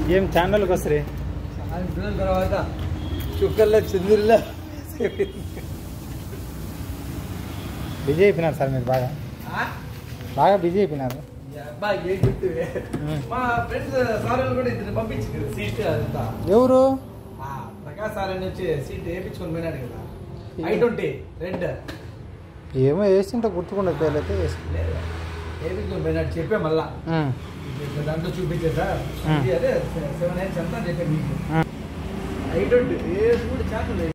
ఏం ఛానల్కి వస్తారు ఆయన పిల్లల తర్వాత చుక్కల్లో చంద్రుల్లో బిజీ అయిపోయినారు సార్ మీరు బాగా బాగా బిజీ అయిపోయినారు అబ్బాయి ఏం గుర్తువే మా ఫ్రెండ్స్ సార్లు కూడా ఇద్దరు పంపించింది సీట్ అదంతా ఎవరు ఆ, ప్రకాష్ సార్ అని వచ్చి సీట్ వేయించుకొని పోయినాడు కదా ఐ ట్వంటీ రెడ్ ఏమో వేసింటే గుర్తుకుండా పేర్లైతే వేసి లేదు వేయించుకొని పోయినాడు చెప్పే మళ్ళా ఇట్లా దాంట్లో చూపించేదా Hmm. ఇది అదే సెవెన్ నైన్ చెప్తాను చెప్పే మీకు Hmm. ఐ ట్వంటీ ఏ కూడా చేతలేదు